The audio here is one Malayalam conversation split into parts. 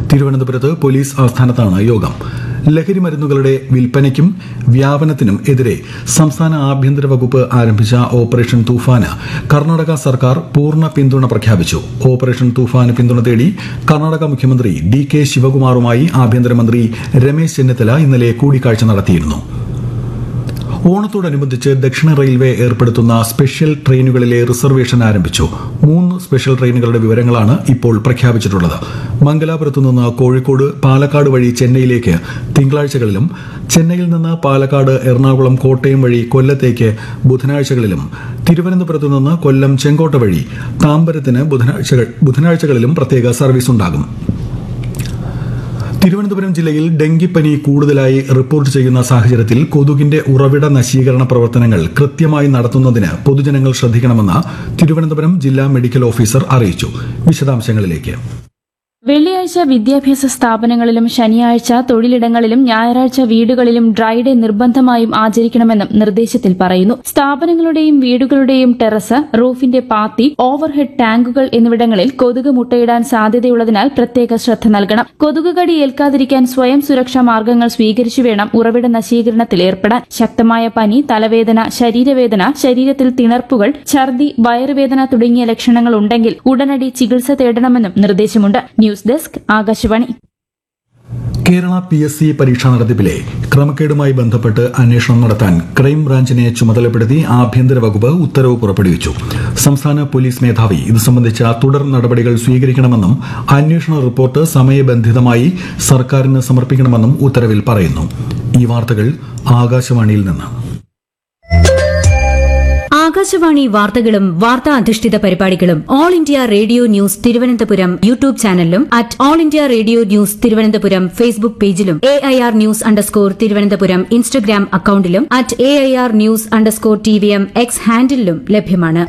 തിരുവനന്തപുരത്ത് പോലീസ് ആസ്ഥാനത്താണ് യോഗം ലഹരി മരുന്നുകളുടെ വിൽപ്പനയ്ക്കും വ്യാപനത്തിനും എതിരെ സംസ്ഥാന ആഭ്യന്തര വകുപ്പ് ആരംഭിച്ച ഓപ്പറേഷൻ തൂഫാന് കർണാടക സർക്കാർ പൂർണ്ണ പിന്തുണ പ്രഖ്യാപിച്ചു ഓപ്പറേഷൻ തൂഫാന് പിന്തുണ തേടി കർണാടക മുഖ്യമന്ത്രി ഡി കെ ശിവകുമാറുമായി ആഭ്യന്തരമന്ത്രി രമേശ് ചെന്നിത്തല ഇന്നലെ കൂടിക്കാഴ്ച നടത്തിയിരുന്നു ഓണത്തോടനുബന്ധിച്ച് ദക്ഷിണ റെയിൽവേ ഏർപ്പെടുത്തുന്ന സ്പെഷ്യൽ ട്രെയിനുകളിലെ റിസർവേഷൻ ആരംഭിച്ചു മൂന്ന് സ്പെഷ്യൽ ട്രെയിനുകളുടെ വിവരങ്ങളാണ് ഇപ്പോൾ പ്രഖ്യാപിച്ചിട്ടുള്ളത് മംഗലാപുരത്തു നിന്ന് കോഴിക്കോട് പാലക്കാട് വഴി ചെന്നൈയിലേക്ക് തിങ്കളാഴ്ചകളിലും ചെന്നൈയിൽ നിന്ന് പാലക്കാട് എറണാകുളം കോട്ടയം വഴി കൊല്ലത്തേക്ക് ബുധനാഴ്ചകളിലും തിരുവനന്തപുരത്തു നിന്ന് കൊല്ലം ചെങ്കോട്ട വഴി താമ്പരത്തിന് ബുധനാഴ്ചകൾ ബുധനാഴ്ചകളിലും പ്രത്യേക സർവീസ് ഉണ്ടാകും തിരുവനന്തപുരം ജില്ലയിൽ ഡെങ്കിപ്പനി കൂടുതലായി റിപ്പോർട്ട് ചെയ്യുന്ന സാഹചര്യത്തിൽ കൊതുകിന്റെ ഉറവിട നശീകരണ പ്രവർത്തനങ്ങൾ കൃത്യമായി നടത്തുന്നതിന് പൊതുജനങ്ങൾ ശ്രദ്ധിക്കണമെന്ന് തിരുവനന്തപുരം ജില്ലാ മെഡിക്കൽ ഓഫീസർ അറിയിച്ചു വിശദാംശങ്ങളിലേക്ക് വെള്ളിയാഴ്ച വിദ്യാഭ്യാസ സ്ഥാപനങ്ങളിലും ശനിയാഴ്ച തൊഴിലിടങ്ങളിലും ഞായറാഴ്ച വീടുകളിലും ഡ്രൈ ഡേ നിർബന്ധമായും ആചരിക്കണമെന്നും നിർദ്ദേശത്തിൽ പറയുന്നു സ്ഥാപനങ്ങളുടെയും വീടുകളുടെയും ടെറസ് റൂഫിന്റെ പാത്തി ഓവർഹെഡ് ടാങ്കുകൾ എന്നിവിടങ്ങളിൽ കൊതുക് മുട്ടയിടാൻ സാധ്യതയുള്ളതിനാൽ പ്രത്യേക ശ്രദ്ധ നൽകണം കൊതുക് കടി ഏൽക്കാതിരിക്കാൻ സ്വയം സുരക്ഷാ മാർഗങ്ങൾ സ്വീകരിച്ചു വേണം ഉറവിട നശീകരണത്തിൽ ഏർപ്പെടാൻ ശക്തമായ പനി തലവേദന ശരീരവേദന ശരീരത്തിൽ തിണർപ്പുകൾ ഛർദി വയറുവേദന തുടങ്ങിയ ലക്ഷണങ്ങൾ ഉണ്ടെങ്കിൽ ഉടനടി ചികിത്സ തേടണമെന്നും നിർദ്ദേശമുണ്ട് news desk Akashvani Kerala P S C പരീക്ഷാ നടത്തിപ്പിലെ ക്രമക്കേടുമായി ബന്ധപ്പെട്ട് അന്വേഷണം നടത്താൻ ക്രൈംബ്രാഞ്ചിനെ ചുമതലപ്പെടുത്തി ആഭ്യന്തര വകുപ്പ് ഉത്തരവ് പുറപ്പെടുവിച്ചു സംസ്ഥാന പോലീസ് മേധാവി ഇത് സംബന്ധിച്ച തുടർ നടപടികൾ സ്വീകരിക്കണമെന്നും അന്വേഷണ റിപ്പോർട്ട് സമയബന്ധിതമായി സർക്കാരിന് സമർപ്പിക്കണമെന്നും ഉത്തരവിൽ പറയുന്നു ഈ വാർത്തകൾ ആകാശവാണിയിൽ നിന്ന് ആകാശവാണി വാർത്തകളും വാർത്താ അധിഷ്ഠിത പരിപാടികളും All India Radio news Thiruvananthapuram YouTube ചാനലിലും at All India Radio news Thiruvananthapuram Facebook പേജിലും A I R news underscore Thiruvananthapuram Instagram അക്കൌണ്ടിലും at A I R news underscore T V M X ഹാൻഡിലും ലഭ്യമാണ്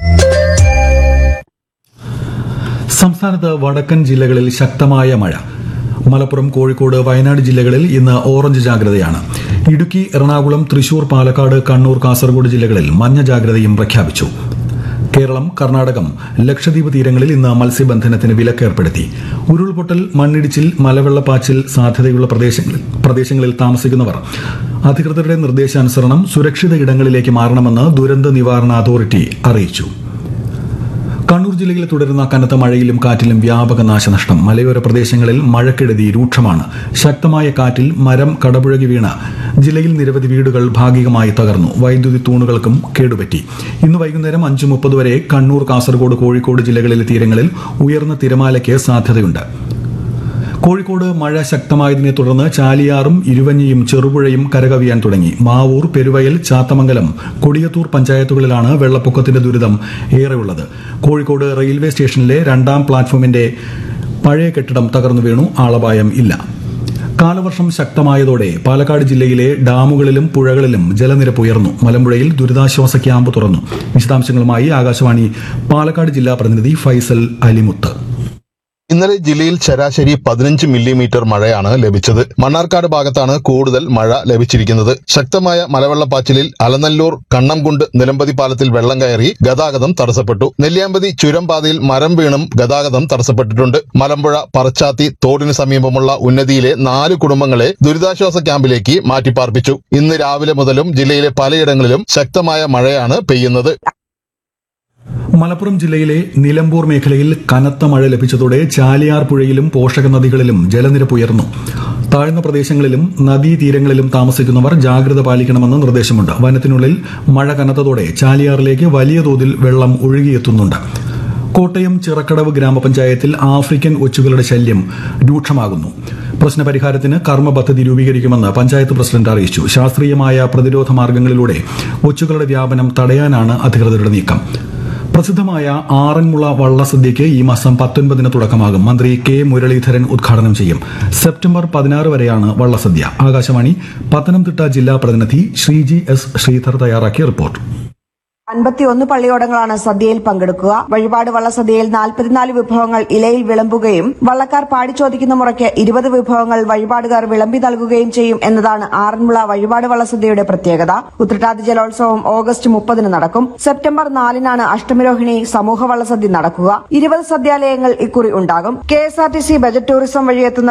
സംസ്ഥാനത്ത് വടക്കൻ ജില്ലകളിൽ ശക്തമായ മഴ മലപ്പുറം കോഴിക്കോട് വയനാട് ജില്ലകളിൽ ഇന്ന് ഓറഞ്ച് ജാഗ്രതയാണ് ഇടുക്കി എറണാകുളം തൃശൂർ പാലക്കാട് കണ്ണൂർ കാസർഗോഡ് ജില്ലകളിൽ മഞ്ഞ ജാഗ്രതയും പ്രഖ്യാപിച്ചു കേരളം കർണാടകം ലക്ഷദ്വീപ് തീരങ്ങളിൽ ഇന്ന് മത്സ്യബന്ധനത്തിന് വിലക്കേർപ്പെടുത്തി ഉരുൾപൊട്ടൽ മണ്ണിടിച്ചിൽ മലവെള്ളപ്പാച്ചിൽ സാധ്യതയുള്ള പ്രദേശങ്ങളിൽ പ്രദേശങ്ങളിൽ താമസിക്കുന്നവർ അധികൃതരുടെ നിർദ്ദേശാനുസരണം സുരക്ഷിത ഇടങ്ങളിലേക്ക് മാറണമെന്ന് ദുരന്ത നിവാരണ അതോറിറ്റി അറിയിച്ചു കണ്ണൂർ ജില്ലയിൽ തുടരുന്ന കനത്ത മഴയിലും കാറ്റിലും വ്യാപക നാശനഷ്ടം മലയോര പ്രദേശങ്ങളിൽ മഴക്കെടുതി രൂക്ഷമാണ് ശക്തമായ കാറ്റിൽ മരം കടപുഴകി വീണ് ജില്ലയിൽ നിരവധി വീടുകൾ ഭാഗികമായി തകർന്നു വൈദ്യുതി തൂണുകൾക്കും കേടുപറ്റി ഇന്ന് വൈകുന്നേരം അഞ്ചു മുപ്പത് വരെ കണ്ണൂർ കാസർഗോഡ് കോഴിക്കോട് ജില്ലകളിലെ തീരങ്ങളിൽ ഉയർന്ന തിരമാലയ്ക്ക് സാധ്യതയുണ്ട് കോഴിക്കോട് മഴ ശക്തമായതിനെ തുടർന്ന് ചാലിയാറും ഇരുവഞ്ഞിയും ചെറുപുഴയും കരകവിയാൻ തുടങ്ങി മാവൂർ പെരുവയൽ ചാത്തമംഗലം കൊടിയത്തൂർ പഞ്ചായത്തുകളിലാണ് വെള്ളപ്പൊക്കത്തിന്റെ ദുരിതം ഏറെയുള്ളത് കോഴിക്കോട് റെയിൽവേ സ്റ്റേഷനിലെ രണ്ടാം പ്ലാറ്റ്ഫോമിന്റെ പഴയ കെട്ടിടം തകർന്നു വീണു ആളപായം ഇല്ല കാലവർഷം ശക്തമായതോടെ പാലക്കാട് ജില്ലയിലെ ഡാമുകളിലും പുഴകളിലും ജലനിരപ്പ് ഉയർന്നു മലമ്പുഴയിൽ ദുരിതാശ്വാസ ക്യാമ്പ് തുറന്നു വിശദാംശങ്ങളുമായി ആകാശവാണി പാലക്കാട് ജില്ലാ പ്രതിനിധി ഫൈസൽ അലിമുത്ത് ഇന്നലെ ജില്ലയിൽ ശരാശരി പതിനഞ്ച് മില്ലിമീറ്റർ മഴയാണ് ലഭിച്ചത് മണ്ണാർക്കാട് ഭാഗത്താണ് കൂടുതൽ മഴ ലഭിച്ചിരിക്കുന്നത് ശക്തമായ മലവെള്ളപ്പാച്ചിലിൽ അലനല്ലൂർ കണ്ണംകുണ്ട് നിലമ്പതി പാലത്തിൽ വെള്ളം കയറി ഗതാഗതം തടസ്സപ്പെട്ടു നെല്ലിയാമ്പതി ചുരം പാതയിൽ മരം വീണും ഗതാഗതം തടസ്സപ്പെട്ടിട്ടുണ്ട് മലമ്പുഴ പറച്ചാത്തി തോടിന് സമീപമുള്ള ഉന്നതിയിലെ നാല് കുടുംബങ്ങളെ ദുരിതാശ്വാസ ക്യാമ്പിലേക്ക് മാറ്റിപ്പാർപ്പിച്ചു ഇന്ന് രാവിലെ മുതലും ജില്ലയിലെ പലയിടങ്ങളിലും ശക്തമായ മഴയാണ് പെയ്യുന്നത് മലപ്പുറം ജില്ലയിലെ നിലമ്പൂർ മേഖലയിൽ കനത്ത മഴ ലഭിച്ചതോടെ ചാലിയാർ പുഴയിലും പോഷക നദികളിലും ജലനിരപ്പ് ഉയർന്നു താഴ്ന്ന പ്രദേശങ്ങളിലും നദീതീരങ്ങളിലും താമസിക്കുന്നവർ ജാഗ്രത പാലിക്കണമെന്ന് നിർദ്ദേശമുണ്ട് വനത്തിനുള്ളിൽ മഴ കനത്തതോടെ ചാലിയാറിലേക്ക് വലിയ തോതിൽ വെള്ളം ഒഴുകിയെത്തുന്നുണ്ട് കോട്ടയം ചിറക്കടവ് ഗ്രാമപഞ്ചായത്തിൽ ആഫ്രിക്കൻ ഒച്ചുകളുടെ ശല്യം രൂക്ഷമാകുന്നു പ്രശ്നപരിഹാരത്തിന് കർമ്മ പദ്ധതി രൂപീകരിക്കുമെന്ന് പഞ്ചായത്ത് പ്രസിഡന്റ് അറിയിച്ചു ശാസ്ത്രീയമായ പ്രതിരോധ മാർഗങ്ങളിലൂടെ ഒച്ചുകളുടെ വ്യാപനം തടയാനാണ് അധികൃതരുടെ നീക്കം പ്രസിദ്ധമായ ആറന്മുള വള്ളസദ്യയ്ക്ക് ഈ മാസം പത്തൊൻപതിന് തുടക്കമാകും മന്ത്രി കെ മുരളീധരൻ ഉദ്ഘാടനം ചെയ്യും സെപ്റ്റംബർ പതിനാറ് വരെയാണ് വള്ളസദ്യ ആകാശവാണി പത്തനംതിട്ട ജില്ലാ പ്രതിനിധി ശ്രീജി എസ് ശ്രീധർ തയ്യാറാക്കിയ റിപ്പോർട്ട് അൻപത്തിയൊന്ന് പള്ളിയോടങ്ങളാണ് സദ്യയിൽ പങ്കെടുക്കുക വഴിപാട് വള്ളസദ്യയിൽ നാൽപ്പത്തിനാല് വിഭവങ്ങൾ ഇലയിൽ വിളമ്പുകയും വള്ളക്കാർ പാടിച്ചോദിക്കുന്ന മുറയ്ക്ക് ഇരുപത് വിഭവങ്ങൾ വഴിപാടുകാർ വിളമ്പി നൽകുകയും ചെയ്യും എന്നതാണ് ആറന്മുള വഴിപാട് വള്ളസദ്യയുടെ പ്രത്യേകത ഉത്രട്ടാതി ജലോത്സവം ഓഗസ്റ്റ് മുപ്പതിന് നടക്കും സെപ്റ്റംബർ നാലിനാണ് അഷ്ടമിരോഹിണി സമൂഹ വള്ളസദ്യ നടക്കുക ഇരുപത് സദ്യാലയങ്ങൾ ഇക്കുറി ഉണ്ടാകും K S R T C budget tourism വഴി എത്തുന്ന